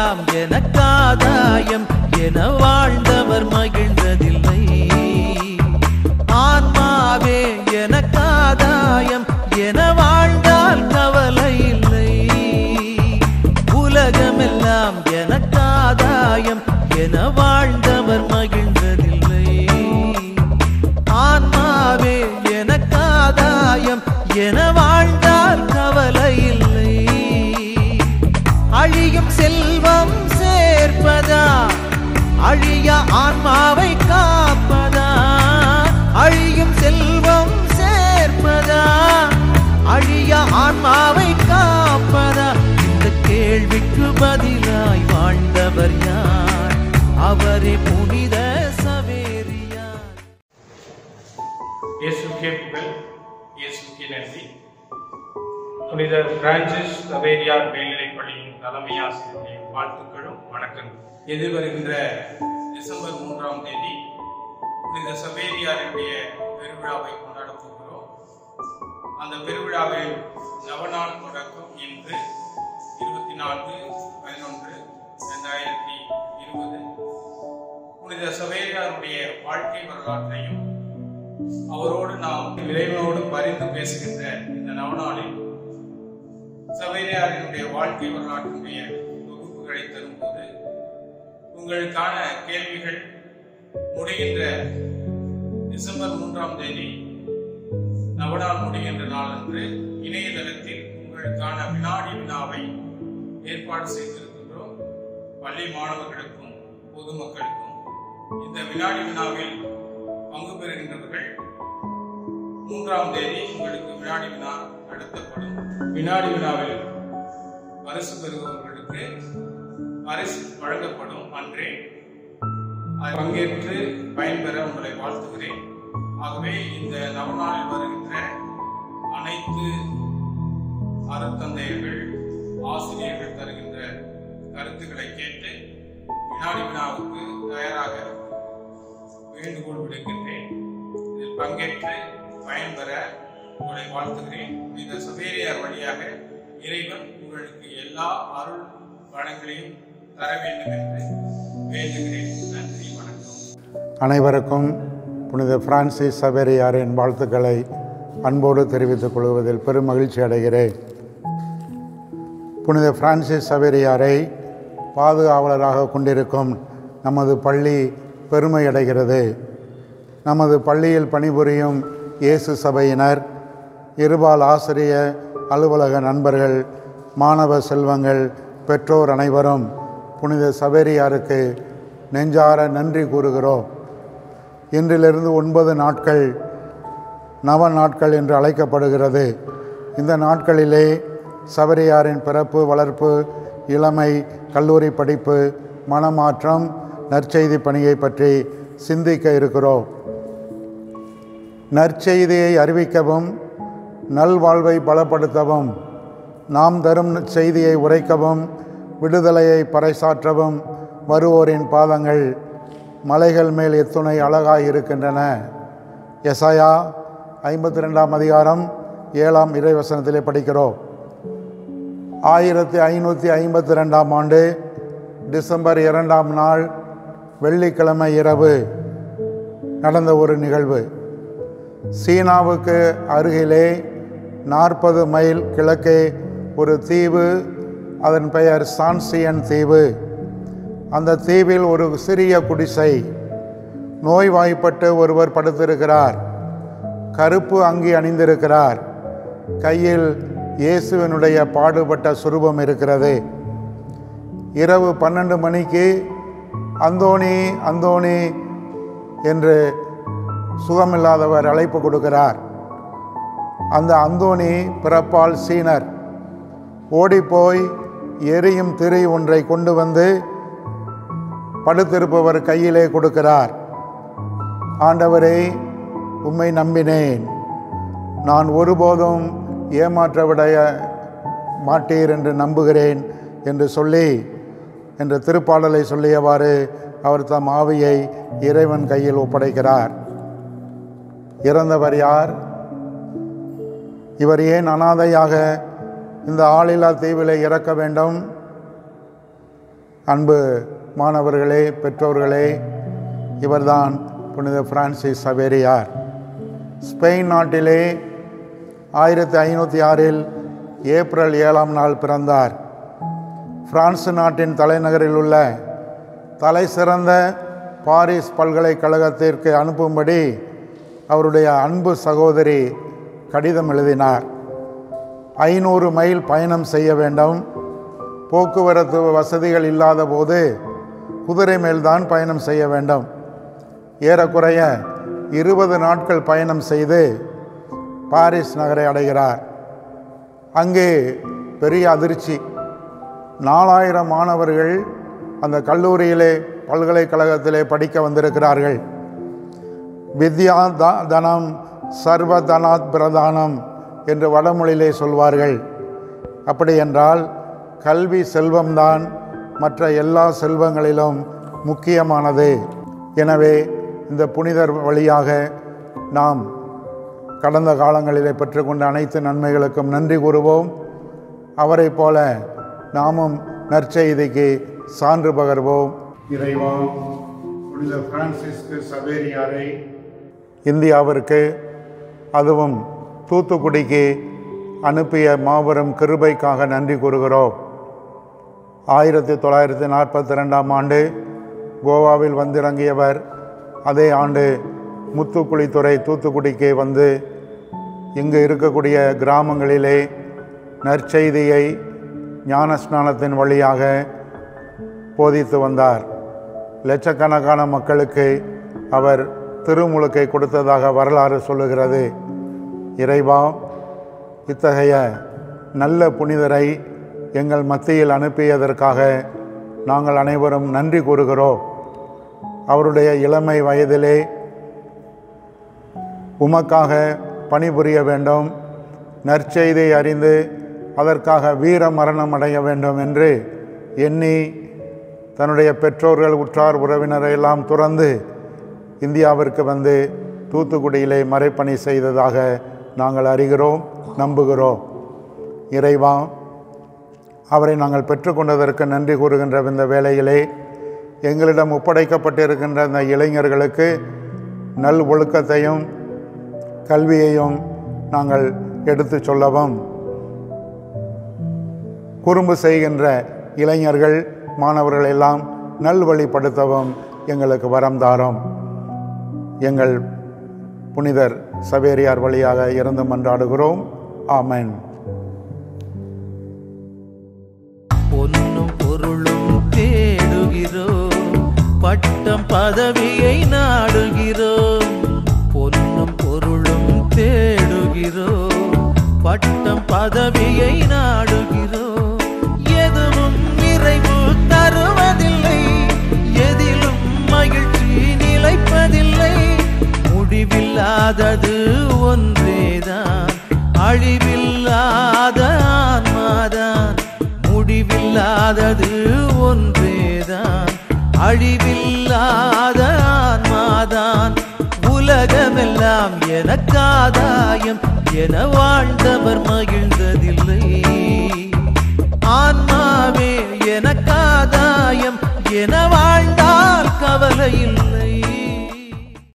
உலகமெல்லாம் எனக்காதாயம் என வாழ்ந்தவர் மகிழ்ந்ததில்லை ஆன்மாவே எனக்காதாயம் என வாழ்ந்தால் கவலை இல்லை உலகமெல்லாம் எனக்காதாயம் என வாழ்ந்தவர் மகிழ்ந்ததில்லை ஆன்மாவே எனக்காதாயம் என வாழ்ந்தால் கவலை இல்லை அழியும் செல்வம் சேர்ப்பதா அழிய ஆன்மாவை காப்பதா அழியும் செல்வம் சேர்ப்பதா அழிய ஆன்மாவை காப்பதா இந்த கேள்விக்கு பதிலாய் வாழ்ந்தவர் யார் அவரே புனித சவேரியார் இயேசுக்கே புகழ் இயேசுக்கே நன்றி புனித பிரான்சிஸ் சவேரியார் மேல்நிலைப் பள்ளியின் தலைமை ஆசிரியருடைய வாழ்த்துக்களும் வணக்கங்கள் எதிர்வருகின்ற டிசம்பர் மூன்றாம் தேதி புனித சவேரியாருடைய பெருவிழாவை கொண்டாடப் போகிறோம் அந்த பெருவிழாவில் நவநாள் தொடக்கம் இன்று இருபத்தி நான்கு பதினொன்று இரண்டாயிரத்தி இருபது புனித சவேரியாருடைய வாழ்க்கை வரலாற்றையும் அவரோடு நாம் இறைவனோடு பரிந்து பேசுகின்ற இந்த நவநாளில் சபையாரினுடைய வாழ்க்கை வரலாற்றினுடைய தொகுப்புகளை தரும்போது உங்களுக்கான கேள்விகள் முடிகின்ற டிசம்பர் மூன்றாம் தேதி நவநாள் முடிகின்ற நாளன்று இணையதளத்தில் உங்களுக்கான வினாடி வினாவை ஏற்பாடு செய்திருக்கின்றோம் பள்ளி மாணவர்களுக்கும் பொதுமக்களுக்கும் இந்த வினாடி வினாவில் பங்கு பெறுகின்றவர்கள் மூன்றாம் தேதி உங்களுக்கு வினாடி வினா நடத்தப்படும் வினாடி வினாவில் பரிசு பெறுபவர்களுக்கு பரிசு வழங்கப்படும் அன்றே அதில் பங்கேற்று பயன்பெற உங்களை வாழ்த்துகிறேன் ஆகவே இந்த நவநாளில் வருகின்ற அனைத்து அறத்தந்தையர்கள் ஆசிரியர்கள் தருகின்ற கருத்துக்களை கேட்டு வினாடி வினாவுக்கு தயாராக வேண்டுகோள் விடுக்கின்றேன் இதில் பங்கேற்று பயன்பெற உங்களை வாழ்த்துகிறேன் இந்த சபேரியார் வழியாக இறைவன் உங்களுக்கு எல்லா அருள் வளங்களையும் தர வேண்டும் என்று வேண்டுகிறேன் நன்றி வணக்கம் அனைவருக்கும் புனித பிரான்சிஸ் சவேரியாரின் வாழ்த்துக்களை அன்போடு தெரிவித்துக் கொள்வதில் பெரும் மகிழ்ச்சி அடைகிறேன் புனித பிரான்சிஸ் சவேரியாரை பாதுகாவலராக கொண்டிருக்கும் நமது பள்ளி பெருமை அடைகிறது நமது பள்ளியில் பணிபுரியும் இயேசு சபையினர் இருபால் ஆசிரிய அலுவலக நண்பர்கள் மாணவ செல்வங்கள் பெற்றோர் அனைவரும் புனித சவேரியாருக்கு நெஞ்சார நன்றி கூறுகிறோம் இன்றிலிருந்து ஒன்பது நாட்கள் நவ நாட்கள் என்று அழைக்கப்படுகிறது இந்த நாட்களிலே சபரியாரின் பிறப்பு வளர்ப்பு இளமை கல்லூரி படிப்பு மனமாற்றம் நற்செய்தி பணியை பற்றி சிந்திக்க இருக்கிறோம் நற்செய்தியை அறிவிக்கவும் நல்வாழ்வை பலப்படுத்தவும் நாம் தரும் செய்தியை உரைக்கவும் விடுதலையை பறைசாற்றவும் வருவோரின் பாதங்கள் மலைகள் மேல் எத்துணை அழகாய் இருக்கின்றன எசாயா ஐம்பத்தி ரெண்டாம் அதிகாரம் ஏழாம் இறைவசனத்திலே படிக்கிறோம் ஆயிரத்தி ஐநூற்றி ஐம்பத்தி ரெண்டாம் ஆண்டு டிசம்பர் இரண்டாம் நாள் வெள்ளிக்கிழமை இரவு நடந்த ஒரு நிகழ்வு சீனாவுக்கு அருகிலே நாற்பது மைல் கிழக்கே ஒரு தீவு அதன் பெயர் சான்சியன் தீவு அந்த தீவில் ஒரு சிறிய குடிசை நோய்வாய்ப்பட்டு ஒருவர் படுத்திருக்கிறார் கருப்பு அங்கி அணிந்திருக்கிறார் கையில் இயேசுவினுடைய பாடுபட்ட சுரூபம் இருக்கிறது இரவு பன்னெண்டு மணிக்கு அந்தோணி அந்தோணி என்று சுகமில்லாதவர் அழைப்பு கொடுக்கிறார் அந்த அந்தோணி பிறப்பால் சீனர் ஓடிப்போய் எரியும் திரி ஒன்றை கொண்டு வந்து படுத்திருப்பவர் கையிலே கொடுக்கிறார் ஆண்டவரே உம்மை நம்பினேன் நான் ஒருபோதும் ஏமாற்ற விடைய மாட்டீர் என்று நம்புகிறேன் என்று சொல்லி என்ற திருப்பாடலை சொல்லியவாறு அவர் தம் ஆவியை இறைவன் கையில் ஒப்படைக்கிறார் இறந்தவர் யார் இவர் ஏன் அனாதையாக இந்த ஆளில்லா தீவிலே இறக்க வேண்டும் அன்பு மாணவர்களே பெற்றோர்களே இவர்தான் புனித பிரான்சிஸ் சவேரியார் ஸ்பெயின் நாட்டிலே ஆயிரத்தி ஐநூற்றி ஆறில் ஏப்ரல் ஏழாம் நாள் பிறந்தார் பிரான்ஸ் நாட்டின் தலைநகரில் உள்ள தலை சிறந்த பாரிஸ் பல்கலைக்கழகத்திற்கு அனுப்பும்படி அவருடைய அன்பு சகோதரி கடிதம் எழுதினார் ஐநூறு மைல் பயணம் செய்ய வேண்டும் போக்குவரத்து வசதிகள் இல்லாத போது குதிரை மேல்தான் பயணம் செய்ய வேண்டும் ஏறக்குறைய இருபது நாட்கள் பயணம் செய்து பாரிஸ் நகரை அடைகிறார் அங்கே பெரிய அதிர்ச்சி நாலாயிரம் மாணவர்கள் அந்த கல்லூரியிலே பல்கலைக்கழகத்திலே படிக்க வந்திருக்கிறார்கள் வித்யா த தனம் சர்வ தனாத் பிரதானம் என்று வடமொழியிலே சொல்வார்கள் அப்படி என்றால் கல்வி செல்வம்தான் மற்ற எல்லா செல்வங்களிலும் முக்கியமானது எனவே இந்த புனிதர் வழியாக நாம் கடந்த காலங்களிலே பெற்றுக்கொண்ட அனைத்து நன்மைகளுக்கும் நன்றி கூறுவோம் அவரைப் போல நாமும் நற்செய்திக்கு சான்று பகர்வோம் இறைவா புனித பிரான்சிஸ்கு சவேரியாரை இந்தியாவிற்கு அதுவும் தூத்துக்குடிக்கு அனுப்பிய மாபெரும் கிருபைக்காக நன்றி கூறுகிறோம் ஆயிரத்தி தொள்ளாயிரத்தி நாற்பத்தி ரெண்டாம் ஆண்டு கோவாவில் வந்திறங்கியவர் அதே ஆண்டு முத்துக்குளித்துறை தூத்துக்குடிக்கு வந்து இங்கு இருக்கக்கூடிய கிராமங்களிலே நற்செய்தியை ஞானஸ்நானத்தின் வழியாக போதித்து வந்தார் லட்சக்கணக்கான மக்களுக்கு அவர் திருமுழுக்கை கொடுத்ததாக வரலாறு சொல்லுகிறது இறைவா இத்தகைய நல்ல புனிதரை எங்கள் மத்தியில் அனுப்பியதற்காக நாங்கள் அனைவரும் நன்றி கூறுகிறோம் அவருடைய இளமை வயதிலே உமக்காக பணிபுரிய வேண்டும் நற்செய்தியை அறிந்து அதற்காக வீர மரணம் அடைய வேண்டும் என்று எண்ணி தன்னுடைய பெற்றோர்கள் உற்றார் உறவினரை எல்லாம் துறந்து இந்தியாவிற்கு வந்து தூத்துக்குடியிலே மறைப்பணி செய்ததாக நாங்கள் அறிகிறோம் நம்புகிறோம் இறைவா அவரை நாங்கள் பெற்றுக்கொண்டதற்கு நன்றி கூறுகின்ற இந்த வேளையிலே எங்களிடம் ஒப்படைக்கப்பட்டிருக்கின்ற இந்த இளைஞர்களுக்கு நல் ஒழுக்கத்தையும் கல்வியையும் நாங்கள் எடுத்து சொல்லவும் குறும்பு செய்கின்ற இளைஞர்கள் மாணவர்கள் எல்லாம் நல்வழிப்படுத்தவும் எங்களுக்கு வரம் தாரும் எங்கள் புனிதர் சவேரியார் வழியாக இறந்து மன்றாடுகிறோம் ஆமென் பொன்னும் பொருளும் தேடுகிறோம் பட்டம் பதவியை நாடுகிறோம் பொன்னும் பொருளும் தேடுகிறோம் பட்டம் பதவியை நாடுகிறோம் எதுவும் நிறைவு தருவதில்லை எதிலும் மகிழ்ச்சி நிலைப்பதில்லை முடிவில்லாதது ஒன்றேதான் அழிவில்லாத ஆன்மாதான் முடிவில்லாதது ஒன்றேதான் அழிவில்லாத ஆன்மாதான் உலகமெல்லாம் எனக்காதாயம் என வாழ்ந்தவர் மகிழ்ந்ததில்லை ஆன்மாவே எனக்காதாயம் என வாழ்ந்தால் கவலை இல்லை